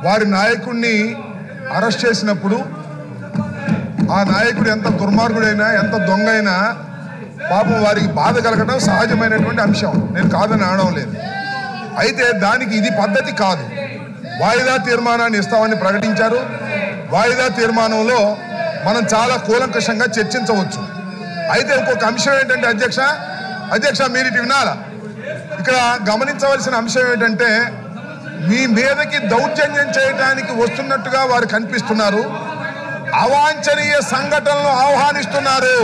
వారి నాయకుడిని అరెస్ట్ చేసినప్పుడు ఆ నాయకుడు ఎంత దుర్మార్గుడైనా ఎంత దొంగ అయినా పాపం వారికి బాధ కలగడం సహజమైనటువంటి అంశం నేను కాదని అనడం లేదు అయితే దానికి ఇది పద్ధతి కాదు వాయిదా తీర్మానాన్ని ఇస్తామని ప్రకటించారు వాయిదా తీర్మానంలో మనం చాలా కూలంకషంగా చర్చించవచ్చు అయితే ఇంకొక అంశం ఏంటంటే అధ్యక్ష అధ్యక్ష మీరు ఇటు వినాలా ఇక్కడ గమనించవలసిన అంశం ఏంటంటే మీ మీదకి దౌర్జన్యం చేయడానికి వస్తున్నట్టుగా వారు కనిపిస్తున్నారు అవాంఛనీయ సంఘటనలు ఆహ్వానిస్తున్నారు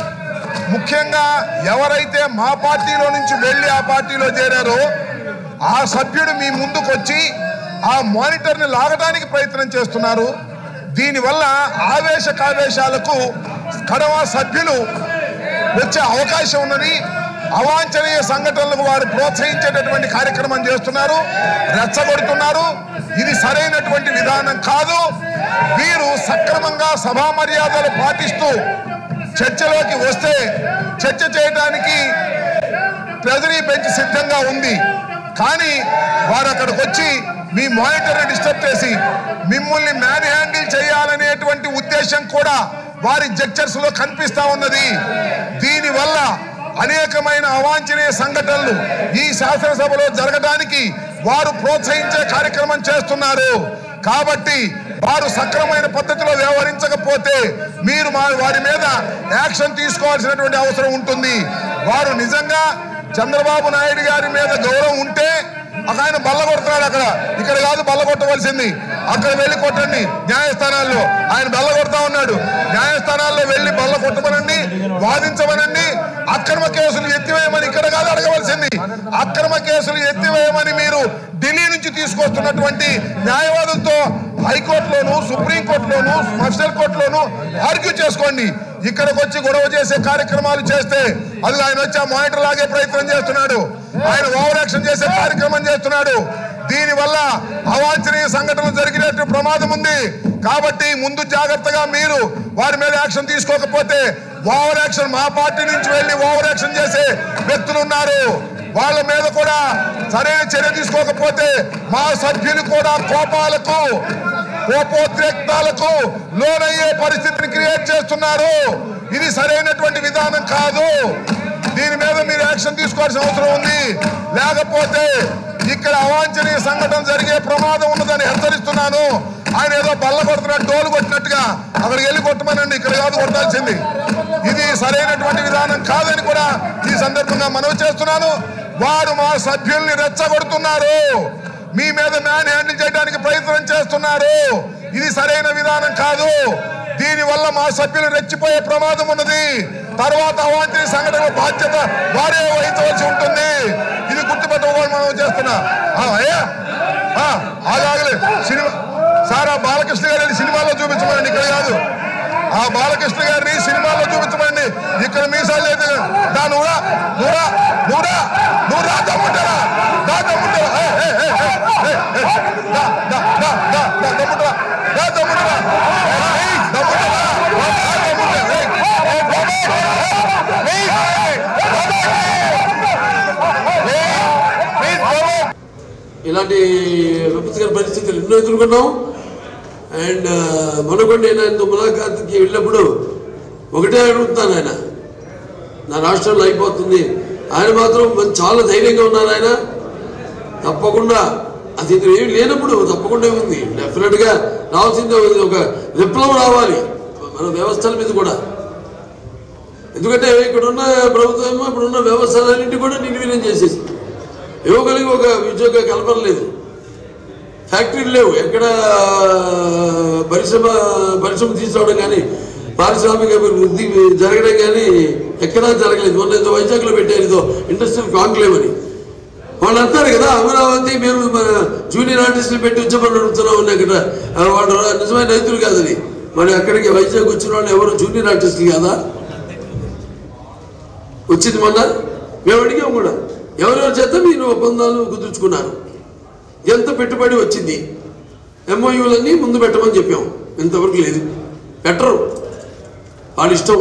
ముఖ్యంగా ఎవరైతే మా పార్టీలో నుంచి వెళ్ళి ఆ పార్టీలో చేరారో ఆ సభ్యుడు మీ ముందుకు వచ్చి ఆ మానిటర్ని లాగడానికి ప్రయత్నం చేస్తున్నారు దీనివల్ల ఆవేశ కావేశాలకు కడవ సభ్యులు వచ్చే అవకాశం ఉన్నది అవాంఛనీయ సంఘటనలకు వారు ప్రోత్సహించేటటువంటి కార్యక్రమం చేస్తున్నారు రెచ్చగొడుతున్నారు ఇది సరైనటువంటి విధానం కాదు వీరు సక్రమంగా సభా మర్యాదలు పాటిస్తూ చర్చలోకి వస్తే చర్చ చేయడానికి ట్రెజరీ బెంచ్ సిద్ధంగా ఉంది కానీ వారు అక్కడికి వచ్చి మీ మానిటర్ని డిస్టర్బ్ చేసి మిమ్మల్ని మ్యాన్ హ్యాండిల్ చేయాలనేటువంటి ఉద్దేశం కూడా వారి జడ్జర్స్ లో కనిపిస్తా ఉన్నది దీనివల్ల అనేకమైన అవాంఛనీయ సంఘటనలు ఈ శాసనసభలో జరగడానికి వారు ప్రోత్సహించే కార్యక్రమం చేస్తున్నారు కాబట్టి వారు సక్రమైన పద్ధతిలో వ్యవహరించకపోతే మీరు మా వారి మీద యాక్షన్ తీసుకోవాల్సినటువంటి అవసరం ఉంటుంది వారు నిజంగా చంద్రబాబు నాయుడు గారి మీద గౌరవం ఉంటే ఒక ఆయన బల్ల కొడుతున్నాడు అక్కడ ఇక్కడ కాదు బల్ల కొట్టవలసింది అక్కడ వెళ్ళి కొట్టండి న్యాయస్థానాల్లో ఆయన బల్ల కొడతా ఉన్నాడు న్యాయస్థానాల్లో వెళ్ళి బల్ల కొట్టమనండి వాదించమనండి అక్రమ కేసులు ఎత్తివేయమని ఇక్కడ కాదు అడగవలసింది అక్రమ కేసులు ఎత్తివేయమని మీరు ఢిల్లీ నుంచి తీసుకొస్తున్నటువంటి న్యాయవాదులతో హైకోర్టులోను సుప్రీంకోర్టులోను స్పెషల్ కోర్టులోను ఆర్గ్యూ చేసుకోండి ఇక్కడికి వచ్చి గొడవ చేసే కార్యక్రమాలు చేస్తే అది ఆయన వచ్చి ఆ మానిటర్ లాగే ప్రయత్నం చేస్తున్నాడు ఆయన ఓవర్ యాక్షన్ చేసే కార్యక్రమం చేస్తున్నాడు దీని వల్ల అవాంఛనీయ సంఘటనలు జరిగినట్టు ప్రమాదం ఉంది కాబట్టి ముందు జాగ్రత్తగా మీరు వారి మీద యాక్షన్ తీసుకోకపోతే ఓవర్ యాక్షన్ మా పార్టీ నుంచి వెళ్ళి ఓవర్ యాక్షన్ చేసే వ్యక్తులు ఉన్నారు వాళ్ళ మీద కూడా సరైన చర్య తీసుకోకపోతే మా సభ్యులు కూడా కోపాలకు కోపోద్రేక్తాలకు లోనయ్యే పరిస్థితిని క్రియేట్ చేస్తున్నారు ఇది సరైనటువంటి విధానం కాదు దీని మీద మీరు యాక్షన్ తీసుకోవాల్సిన అవసరం ఉంది లేకపోతే ఇక్కడ అవాంఛనీయ సంఘటన జరిగే ప్రమాదం ఉన్నదని హెచ్చరిస్తున్నాను ఆయన ఏదో బల్ల కొడుతున్నట్టు డోలు కొట్టినట్టుగా అక్కడికి వెళ్ళి కొట్టమనండి ఇక్కడ కాదు కొట్టాల్సింది ఇది సరైనటువంటి విధానం కాదని కూడా ఈ సందర్భంగా మనవి చేస్తున్నాను వారు మా సభ్యుల్ని రెచ్చగొడుతున్నారు మీ మీద మ్యాన్ హ్యాండిల్ చేయడానికి ప్రయత్నం చేస్తున్నారు ఇది సరైన విధానం కాదు దీని వల్ల మా సభ్యులు రెచ్చిపోయే ప్రమాదం ఉన్నది తర్వాత అవాంఛనీయ సంఘటన బాధ్యత వారే వహించవలసి ఉంటుంది ఇది గుర్తుపెట్టుకోవాలి మనం చేస్తున్నా ఆ, అయ్యా ఆ, ఆగాగలే సినిమా సార్ ఆ బాలకృష్ణ గారిని సినిమాలో చూపించమండి ఇక్కడ కాదు ఆ బాలకృష్ణ గారిని సినిమాలో చూపించమండి ఇక్కడ మీసాలు లేదు దా నూరా నూరా నూరా నూరా దమ్ముంటారా దా దమ్ముంటారా ఏ, ఏ, ఏ, ఏ, ఏ, ఏ, దా, దా, దా, దా, దా, దమ్ముంటారా దా దమ్ముంటారా ఏయ్, దమ్ముంటారా దా, దమ్ముంటారా ఏయ్, ఏయ్, బాబాయ్, ఏయ్, ఏయ్, బాబాయ్, ఏయ్, ప్లీజ్ బాబాయ్. ఇలాంటి విపత్కర పరిస్థితులు ఎన్నో ఎదుర్కొన్నాం అండ్ మనకొండ ఆయనతో ములాఖాత్కి వెళ్ళినప్పుడు ఒకటే అడుగుతాను ఆయన నా రాష్ట్రంలో అయిపోతుంది ఆయన మాత్రం మంచి చాలా ధైర్యంగా ఉన్నారు ఆయన తప్పకుండా అది ఇది ఏమి లేనప్పుడు తప్పకుండా ఉంది డెఫినెట్గా రావాల్సిందే ఉంది. ఒక విప్లవం రావాలి మన వ్యవస్థల మీద కూడా ఎందుకంటే ఇక్కడున్న ప్రభుత్వం ఏమో ఇప్పుడున్న వ్యవస్థలన్నింటి కూడా నిర్వీర్యం చేసేసి ఇవ్వగలిగి ఒక ఉద్యోగ కల్పన లేదు ఫ్యాక్టరీలు లేవు ఎక్కడ పరిశ్రమ పరిశ్రమ తీసుకోవడం కానీ పారిశ్రామిక వృద్ధి జరగడం కానీ ఎక్కడా జరగలేదు మొన్న ఏదో వైజాగ్లో పెట్టారు ఏదో ఇండస్ట్రియల్ కాంక్లేవ్ అని వాళ్ళు అంటారు కదా అమరావతి మేము మన జూనియర్ ఆర్టిస్టులు పెట్టి ఉద్యమం నడుపుతున్నాం ఉన్నాయి ఇక్కడ ఆ, వాళ్ళు నిజమైన రైతులు కాదని మరి అక్కడికి వైజాగ్ వచ్చిన వాళ్ళు ఎవరు జూనియర్ ఆర్టిస్టులు కాదా వచ్చింది మొన్న మేము అడిగాం కూడా ఎవరెవరి చేత మీరు ఒప్పందాలు కుదుర్చుకున్నారు ఎంత పెట్టుబడి వచ్చింది ఎంఓయూలన్నీ ముందు పెట్టమని చెప్పాం ఇంతవరకు లేదు పెట్టరు వాళ్ళ ఇష్టం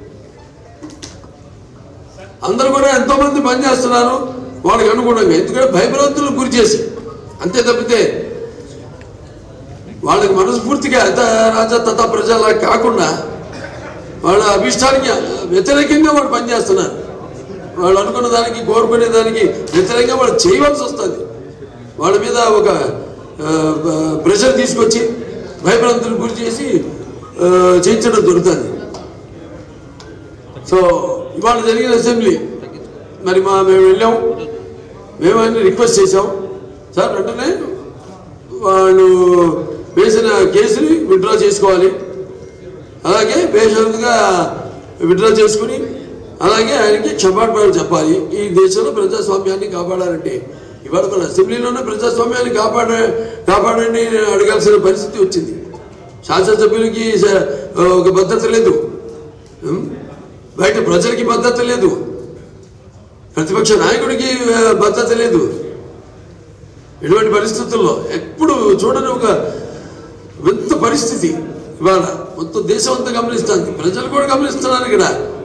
అందరూ కూడా ఎంతో మంది పనిచేస్తున్నారు వాళ్ళకి అనుగుణంగా ఎందుకంటే భయభ్రాంతులకు గురి చేసి అంతే తప్పితే వాళ్ళకి మనస్ఫూర్తిగా యథా రాజా తథా ప్రజలా కాకుండా వాళ్ళ అభిష్టానికి వ్యతిరేకంగా వాళ్ళు పనిచేస్తున్నారు వాళ్ళు అనుకున్న దానికి కోరుకునే దానికి వ్యతిరేకంగా వాళ్ళు చేయవలసి వస్తుంది వాళ్ళ మీద ఒక ప్రెషర్ తీసుకొచ్చి భయభ్రాంతులు గురి చేసి ఆ, చేయించడం దొరుకుతుంది సో ఇవాళ జరిగిన అసెంబ్లీ మరి మా మేము వెళ్ళాం మేము ఆయన రిక్వెస్ట్ చేసాం సార్ వెంటనే వాళ్ళు వేసిన కేసుని విత్డ్రా చేసుకోవాలి అలాగే బేషరతుగా విత్డ్రా చేసుకుని అలాగే ఆయనకి క్షమాపణలు చెప్పాలి ఈ దేశంలో ప్రజాస్వామ్యాన్ని కాపాడాలంటే ఇవాళ మన అసెంబ్లీలోనే ప్రజాస్వామ్యాన్ని కాపాడ కాపాడండి అని అడగాల్సిన పరిస్థితి వచ్చింది శాసనసభ్యులకి స- ఒక భద్రత లేదు ఉం? బయట ప్రజలకి భద్రత లేదు ప్రతిపక్ష నాయకుడికి ఆ, భద్రత లేదు ఇటువంటి పరిస్థితుల్లో ఎప్పుడు చూడని ఒక వింత పరిస్థితి ఇవాళ మొత్తం దేశం అంతా గమనిస్తుంది ప్రజలు కూడా గమనిస్తున్నారు ఇక్కడ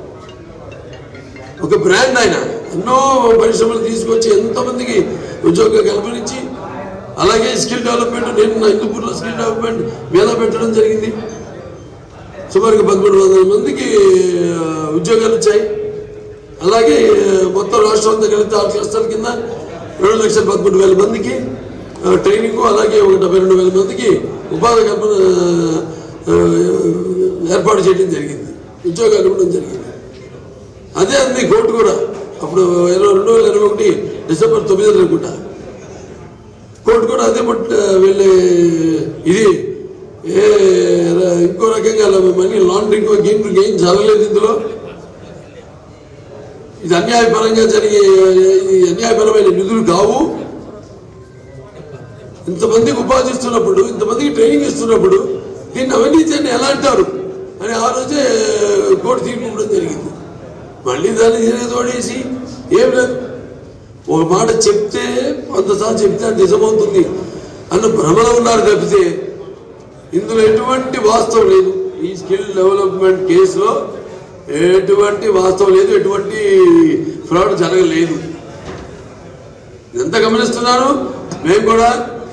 ఒక బ్రాండ్ ఆయన ఎన్నో పరిశ్రమలు తీసుకొచ్చి ఎంతో మందికి ఉద్యోగ కల్పనించి అలాగే స్కిల్ డెవలప్మెంట్ నేను నా హిందూపూర్లో స్కిల్ డెవలప్మెంట్ మీద పెట్టడం జరిగింది సుమారుగా పదమూడు వందల మందికి ఆ, ఉద్యోగాలు వచ్చాయి అలాగే ఆ, మొత్తం రాష్ట్రం అంతా కలిపితే ఆరు క్లస్టర్ కింద రెండు లక్షల పదమూడు వేల మందికి ఆ, ట్రైనింగ్ అలాగే ఒక డెబ్బై రెండు వేల మందికి ఉపాధి కల్పన ఆ, ఏర్పాటు చేయడం జరిగింది ఉద్యోగాలు ఇవ్వడం జరిగింది అదే అంది కోర్టు కూడా అప్పుడు ఇరవై రెండు వేల ఇరవై ఒకటి డిసెంబర్ తొమ్మిది అనుకుంటా కోర్టు కూడా అదే పట్ట వెళ్ళి ఇది ఏ ర- ఇంకో రకంగా మనీ లాండరింగ్ గేమ్ ఏం జరగలేదు ఇందులో ఇది అన్యాయపరంగా జరిగే ఇది అన్యాయపరమైన నిధులు కావు ఇంతమందికి ఉపాధి ఇస్తున్నప్పుడు ఇంతమందికి ట్రైనింగ్ ఇస్తున్నప్పుడు దీన్ని అవినీతిని ఎలా అంటారు అని ఆ రోజే కోర్టు తీర్పు ఇవ్వడం జరిగింది మళ్ళీ దాన్ని తిరిగి తోడేసి ఏం లేదు ఒక మాట చెప్తే వందసార్లు చెప్తే అది నిజమవుతుంది అన్న భ్రమలో ఉన్నారు తప్పితే ఇందులో ఎటువంటి వాస్తవం లేదు ఈ స్కిల్ డెవలప్మెంట్ కేసులో ఎటువంటి వాస్తవం లేదు ఎటువంటి ఫ్రాడ్ జరగలేదు ఇదంతా గమనిస్తున్నాను మేము కూడా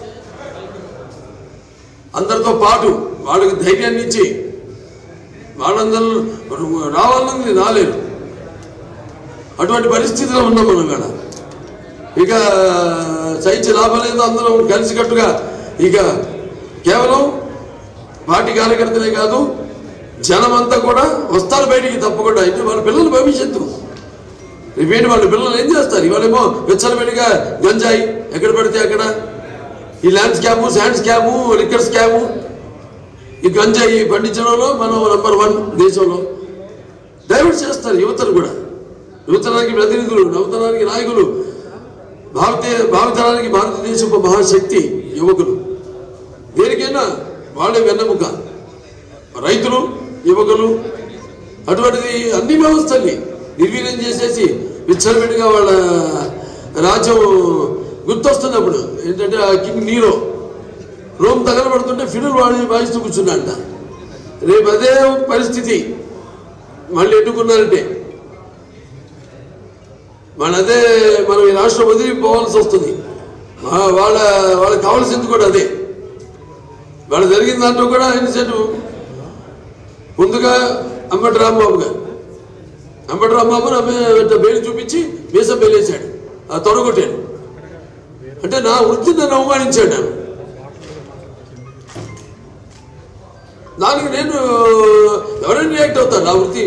అందరితో పాటు వాళ్ళకి ధైర్యాన్ని ఇచ్చి వాళ్ళందరూ రావాలని రాలేరు అటువంటి పరిస్థితిలో ఉన్నాం మనం ఇక్కడ ఇక సహించే లాభం లేదు అందరం కలిసికట్టుగా ఇక కేవలం పార్టీ కార్యకర్తలే కాదు జనమంతా కూడా వస్తారు బయటికి తప్పకుండా అయితే వాళ్ళ పిల్లల భవిష్యత్తు రేపేంటి వాళ్ళ పిల్లలు ఏం చేస్తారు ఇవాళేమో విచ్చలవిడిగా గంజాయి ఎక్కడ పడితే అక్కడ ఈ land scam sand scam liquor scam ఈ గంజాయి పండించడంలో మనం నంబర్ వన్ దేశంలో డైవర్ట్ చేస్తారు యువతను కూడా యువతరానికి ప్రతినిధులు నవతరానికి నాయకులు భారతీయ భావితరానికి భారతదేశపు మహాశక్తి యువకులు దేనికైనా వాళ్ళే వెన్నముక రైతులు యువకులు అటువంటిది అన్ని వ్యవస్థల్ని నిర్వీర్యం చేసేసి విచ్చలవిడిగా వాళ్ళ రాజ్యం గుర్తొస్తున్నప్పుడు ఏంటంటే ఆ కింగ్ నీరో రోమ్ తగలబడుతుంటే ఫిడులు వాడి వాయిస్తూ కూర్చున్నాడంట రేపు అదే పరిస్థితి మళ్ళీ ఎన్నుకున్నారంటే మన అదే మనం ఈ రాష్ట్రం వదిలి పోవాల్సి వస్తుంది మా- వాళ్ళ వాళ్ళకి కావాల్సింది కూడా అదే వాళ్ళ జరిగిన దాంట్లో కూడా ఇన్సెంట్ ముందుగా అంబటి రాంబాబు గారు అంబటి రాంబాబు నా బేలు చూపించి మీసం బేలేశాడు ఆ తొడగొట్టాడు అంటే నా వృత్తిని నన్ను అవమానించాడు ఆయన దానికి నేను ఎవరైనా రియాక్ట్ అవుతాను నా వృత్తి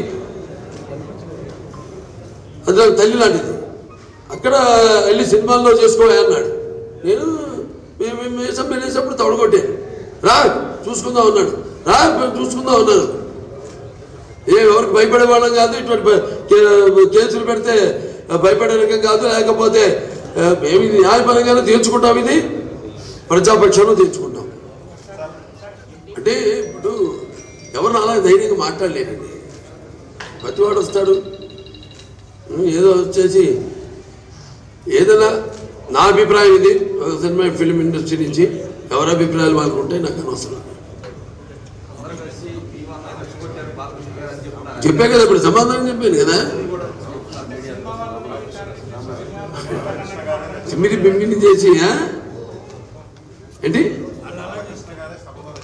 అది నాకు తల్లి లాంటిది అక్కడ వెళ్ళి సినిమాల్లో చేసుకోవాలి అన్నాడు నేను మేము మేము వేసాం మేము వేసినప్పుడు తొడగొట్టాను రా చూసుకుందాం అన్నాడు రా మేము చూసుకుందాం అన్నాను ఏ ఎవరికి భయపడే వాళ్ళం కాదు ఇటువంటి బ- కే- కేసులు పెడితే భయపడే రకం కాదు లేకపోతే ఆ, మేము ఇది న్యాయపరంగానే తీర్చుకుంటాం ఇది ప్రజాపక్షంలో తీర్చుకుంటాం అంటే ఇప్పుడు ఎవరు అలా ధైర్యంగా మాట్లాడలేరండి ప్రతివాడు వస్తాడు ఉం, ఏదో వచ్చేసి ఏదైనా నా అభిప్రాయం ఇది ఒక సినిమా ఫిల్మ్ ఇండస్ట్రీ నుంచి ఎవరి అభిప్రాయాలు వాళ్ళకు ఉంటే నాకు అనవసరం చెప్పా కదా ఇప్పుడు సమాధానం చెప్పాను కదా చిమ్మిరి బిమ్మిని చేసి ఆ? ఏంటి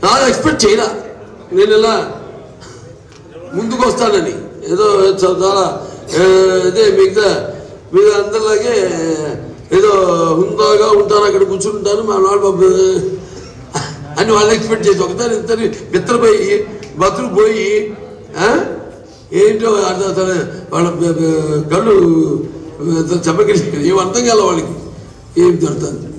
చాలా ఎక్స్పెక్ట్ చేయరా నేను ఇలా ముందుకు వస్తానని ఏదో చ- చాలా ఏ, ఇదే మిగతా మీద అందరిలాగే ఏదో హుందాగా ఉంటాను అక్కడ కూర్చుంటాను మా నాడు బాబు అని వాళ్ళు ఎక్స్పెక్ట్ చేసి ఒకసారి ఇద్దరు మిత్రపోయి బతుకు పోయి ఆ? ఏంటో అర్థం అసలు వాళ్ళ బ- బ- కళ్ళు చెప్పగలి ఏం అర్థం కాల వాళ్ళకి ఏం జరుగుతుంది